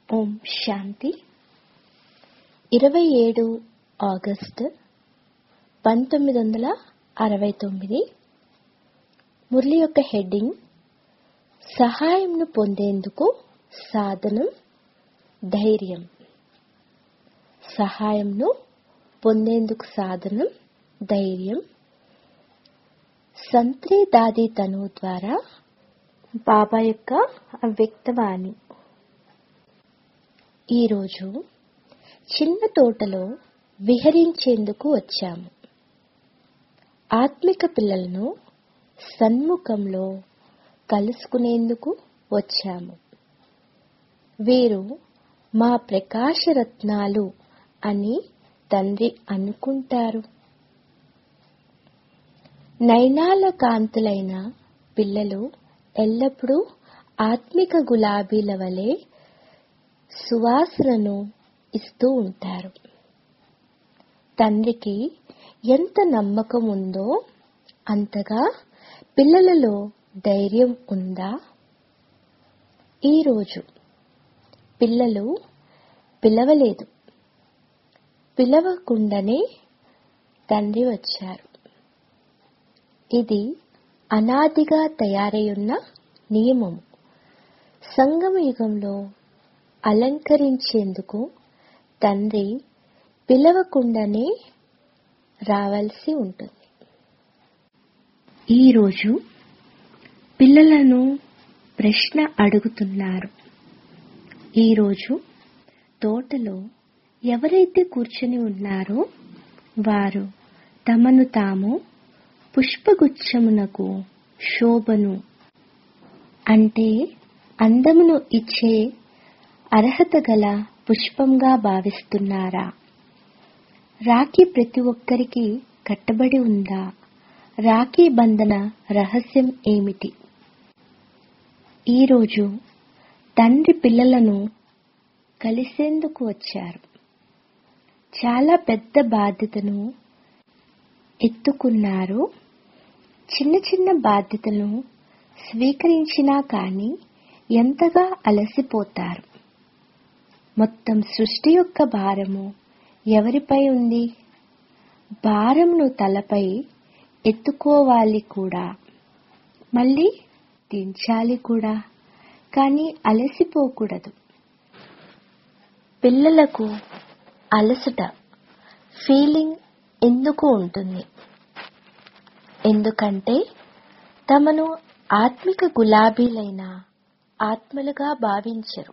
ఓం శాంతి ఇరవై ఏడు ఆగస్టు పంతొమ్మిది వందల అరవై తొమ్మిది మురళి యొక్క హెడ్డింగ్ సహాయంను పొందేందుకు సాధనం ధైర్యం సహాయంను పొందేందుకు సాధనం ధైర్యం సంత్రి దాది తను ద్వారా బాబా యొక్క వ్యక్తవాణి ఈరోజు చిన్న తోటలో విహరించేందుకు వచ్చాము ఆత్మిక పిల్లలను సన్ముఖంలో కలుసుకునేందుకు వచ్చాము వీరు మా ప్రకాశరత్నాలు అని తండ్రి అనుకుంటారు నయనాల కాంతులైన పిల్లలు ఎల్లప్పుడూ ఆత్మిక గులాబీల వలె సువాసనను ఇస్తూ ఉంటారు తండ్రికి ఎంత నమ్మకం ఉందో అంతగా పిల్లలలో ధైర్యం ఉందా ఈరోజు పిల్లలు పిలవలేదు పిలవకుండానే తండ్రి వచ్చారు ఇది అనాదిగా తయారయ్యున్న నియమం సంగమ యుగంలో అలంకరించేందుకు తండ్రి పిలవకుండానే రావాల్సి ఉంటుంది ఈరోజు పిల్లలను ప్రశ్న అడుగుతున్నారు ఈరోజు తోటలో ఎవరైతే కూర్చొని ఉన్నారో వారు తమను తాము పుష్పగుచ్చమునకు శోభను అంటే అందమును ఇచ్చే అర్హత గల పుష్పంగా భావిస్తున్నారా రాఖీ ప్రతి ఒక్కరికి కట్టబడి ఉందా రాఖీ బంధన రహస్యం ఏమిటి ఈరోజు తండ్రి పిల్లలను కలిసేందుకు వచ్చారు చాలా పెద్ద బాధ్యతను ఎత్తుకున్నారు చిన్న చిన్న బాధ్యతలను స్వీకరించినా కానీ ఎంతగా అలసిపోతారు మొత్తం సృష్టి యొక్క భారము ఎవరిపై ఉంది భారంను తలపై ఎత్తుకోవాలి కూడా మళ్ళీ దించాలి కూడా కానీ అలసిపోకూడదు పిల్లలకు అలసట ఫీలింగ్ ఎందుకు ఉంటుంది ఎందుకంటే తమను ఆత్మిక గులాబీలైన ఆత్మలుగా భావించరు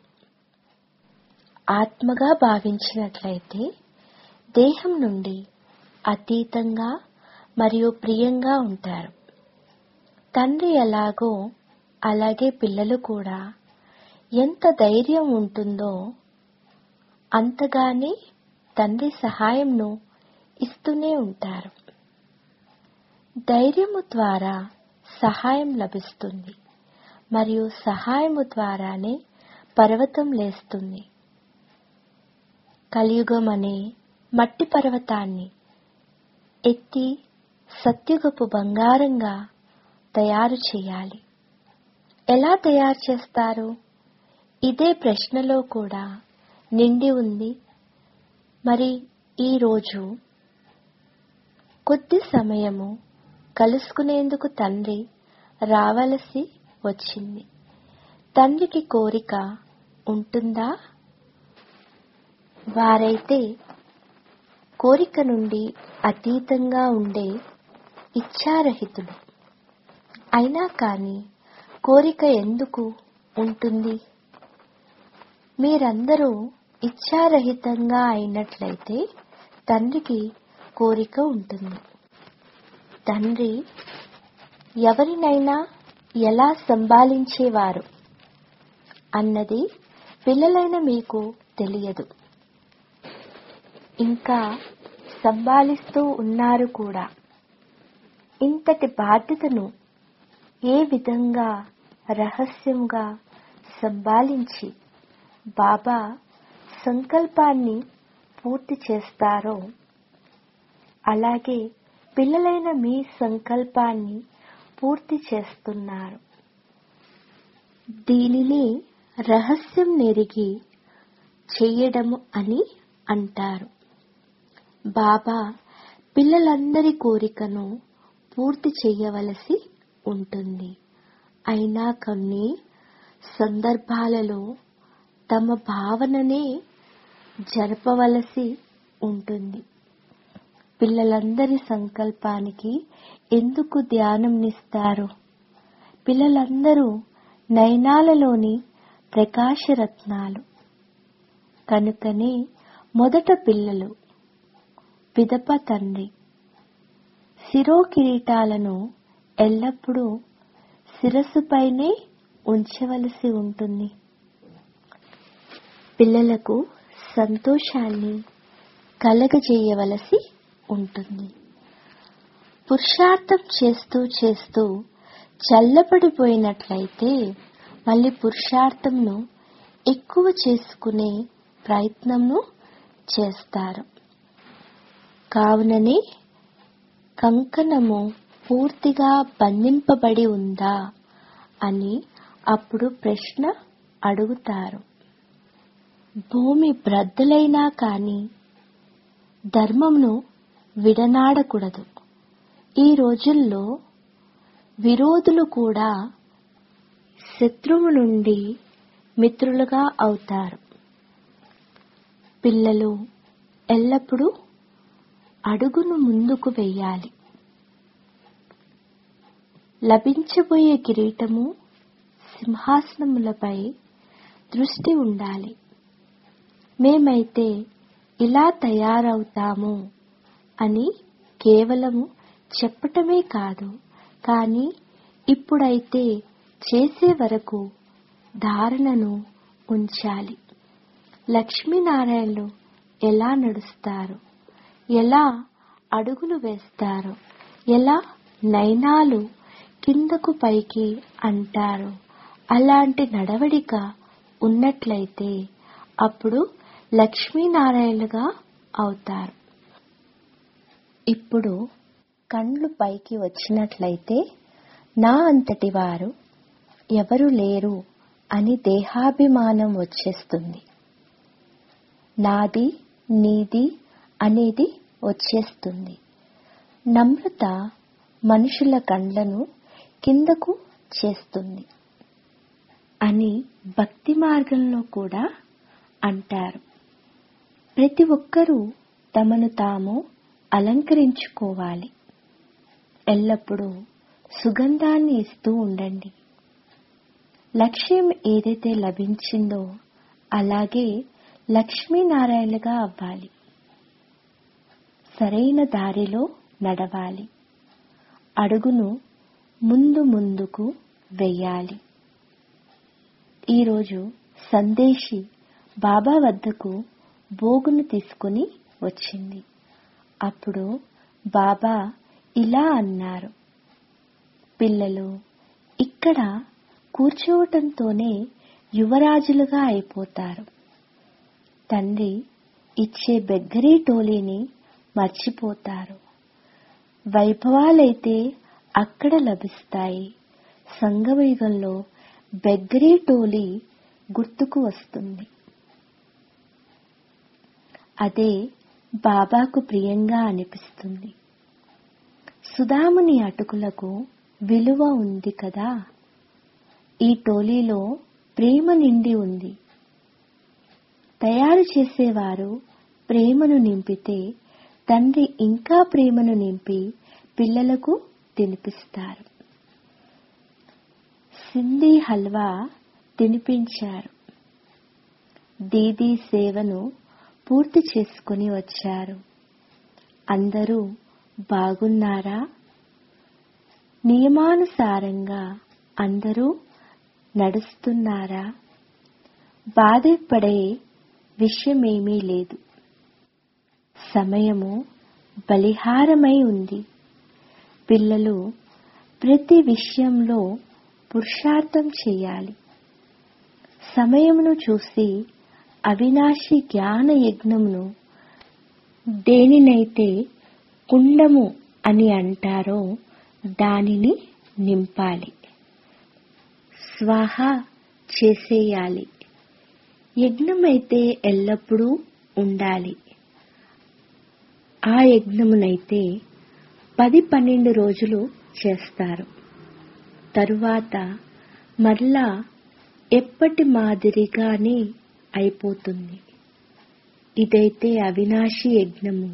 ఆత్మగా భావించినట్లయితే దేహం నుండి అతీతంగా మరియు ప్రియంగా ఉంటారు తండ్రి ఎలాగో అలాగే పిల్లలు కూడా ఎంత ధైర్యం ఉంటుందో అంతగానే తండ్రి సహాయంను ఇస్తూనే ఉంటారు ధైర్యము ద్వారా సహాయం లభిస్తుంది మరియు సహాయము ద్వారానే పర్వతం లేస్తుంది కలియుగం అనే మట్టి పర్వతాన్ని ఎత్తి సత్యుగపు బంగారంగా తయారు చేయాలి ఎలా తయారు చేస్తారు ఇదే ప్రశ్నలో కూడా నిండి ఉంది మరి ఈరోజు కొద్ది సమయము కలుసుకునేందుకు తండ్రి రావలసి వచ్చింది తండ్రికి కోరిక ఉంటుందా వారైతే కోరిక నుండి అతీతంగా ఉండే ఇచ్ఛారహితులు అయినా కానీ కోరిక ఎందుకు ఉంటుంది మీరందరూ ఇచ్ఛారహితంగా అయినట్లయితే తండ్రికి కోరిక ఉంటుంది తండ్రి ఎవరినైనా ఎలా సంభాలించేవారు అన్నది పిల్లలైన మీకు తెలియదు ఇంకా సంభాలిస్తూ ఉన్నారు కూడా ఇంతటి బాధ్యతను ఏ విధంగా రహస్యంగా సంభాలించి బాబా సంకల్పాన్ని పూర్తి చేస్తారో అలాగే పిల్లలైన మీ సంకల్పాన్ని పూర్తి చేస్తున్నారు దీనిని రహస్యం నెరిగి చెయ్యడము అని అంటారు బాబా పిల్లలందరి కోరికను పూర్తి చెయ్యవలసి ఉంటుంది అయినా కొన్ని సందర్భాలలో తమ భావననే జరపవలసి ఉంటుంది పిల్లలందరి సంకల్పానికి ఎందుకు ధ్యానంనిస్తారు పిల్లలందరూ నయనాలలోని ప్రకాశరత్నాలు కనుకనే మొదట పిల్లలు పిదప తండ్రి శిరో కిరీటాలను ఎల్లప్పుడూ శిరస్సుపైనే ఉంచవలసి ఉంటుంది పిల్లలకు సంతోషాన్ని కలగజేయవలసి ఉంటుంది పురుషార్థం చేస్తూ చేస్తూ చల్లబడిపోయినట్లయితే మళ్ళీ పురుషార్థంను ఎక్కువ చేసుకునే ప్రయత్నంను చేస్తారు కావుననే కంకణము పూర్తిగా బంధింపబడి ఉందా అని అప్పుడు ప్రశ్న అడుగుతారు భూమి బ్రద్దలైనా కాని ధర్మంను విడనాడకూడదు ఈ రోజుల్లో విరోధులు కూడా శత్రువు నుండి మిత్రులుగా అవుతారు పిల్లలు ఎల్లప్పుడూ అడుగును ముందుకు వెయ్యాలి లభించబోయే కిరీటము సింహాసనములపై దృష్టి ఉండాలి మేమైతే ఇలా తయారవుతాము అని కేవలము చెప్పటమే కాదు కానీ ఇప్పుడైతే చేసే వరకు ధారణను ఉంచాలి లక్ష్మీనారాయణలు ఎలా నడుస్తారు ఎలా అడుగులు వేస్తారు ఎలా నయనాలు కిందకు పైకి అంటారు అలాంటి నడవడిక ఉన్నట్లయితే అప్పుడు లక్ష్మీనారాయణలుగా అవుతారు ఇప్పుడు కండ్లు పైకి వచ్చినట్లయితే నా అంతటి వారు ఎవరు లేరు అని దేహాభిమానం వచ్చేస్తుంది నాది నీది అనేది వచ్చేస్తుంది నమ్రత మనుషుల కండ్లను కిందకు చేస్తుంది అని భక్తి మార్గంలో కూడా అంటారు ప్రతి ఒక్కరూ తమను తాము అలంకరించుకోవాలి ఎల్లప్పుడూ సుగంధాన్ని ఇస్తూ ఉండండి లక్ష్యం ఏదైతే లభించిందో అలాగే లక్ష్మీనారాయణగా అవ్వాలి సరైన దారిలో నడవాలి అడుగును ముందు ముందుకు వెయ్యాలి ఈరోజు సందేశి బాబా వద్దకు బోగును తీసుకుని వచ్చింది అప్పుడు బాబా ఇలా అన్నారు పిల్లలు ఇక్కడ కూర్చోవటంతోనే యువరాజులుగా అయిపోతారు తండ్రి ఇచ్చే బెగ్గరీ టోలీని మర్చిపోతారు వైభవాలైతే అక్కడ లభిస్తాయి సంగమయుగంలో బెగ్గరీ టోలీ గుర్తుకు వస్తుంది అదే బాబాకు ప్రియంగా అనిపిస్తుంది సుధాముని అటుకులకు విలువ ఉంది కదా ఈ టోలీలో ప్రేమ నిండి ఉంది తయారు చేసేవారు ప్రేమను నింపితే తండ్రి ఇంకా ప్రేమను నింపి పిల్లలకు తినిపిస్తారు సింధీ హల్వా తినిపించారు దీదీ సేవను పూర్తి చేసుకుని వచ్చారు అందరూ బాగున్నారా నియమానుసారంగా అందరూ నడుస్తున్నారా బాధపడే విషయమేమీ లేదు సమయము బలిహారమై ఉంది పిల్లలు ప్రతి విషయంలో పురుషార్థం చేయాలి సమయమును చూసి అవినాశి జ్ఞాన యజ్ఞమును దేనినైతే కుండము అని అంటారో దానిని నింపాలి స్వాహ చేసేయాలి యజ్ఞమైతే ఎల్లప్పుడూ ఉండాలి ఆ యజ్ఞమునైతే పది పన్నెండు రోజులు చేస్తారు తరువాత మరలా ఎప్పటి మాదిరిగానే అయిపోతుంది ఇదైతే అవినాశి యజ్ఞము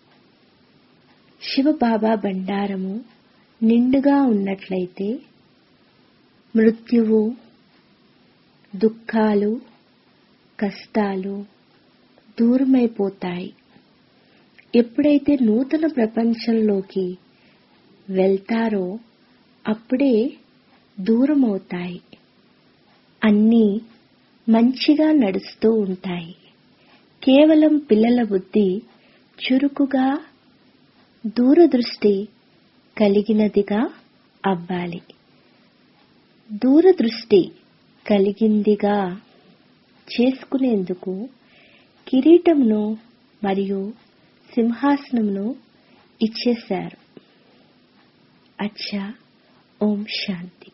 శివబాబా బండారము నిండుగా ఉన్నట్లయితే మృత్యువు దుఃఖాలు కష్టాలు దూరమైపోతాయి ఎప్పుడైతే నూతన ప్రపంచంలోకి వెళ్తారో అప్పుడే దూరమవుతాయి అన్నీ మంచిగా నడుస్తూ ఉంటాయి కేవలం పిల్లల బుద్ధి చురుకుగా దూరదృష్టి కలిగినదిగా అవ్వాలి దూరదృష్టి కలిగిందిగా చేసుకునేందుకు కిరీటమును మరియు సింహాసనమును ఇచ్చేశారు అచ్చా ఓం శాంతి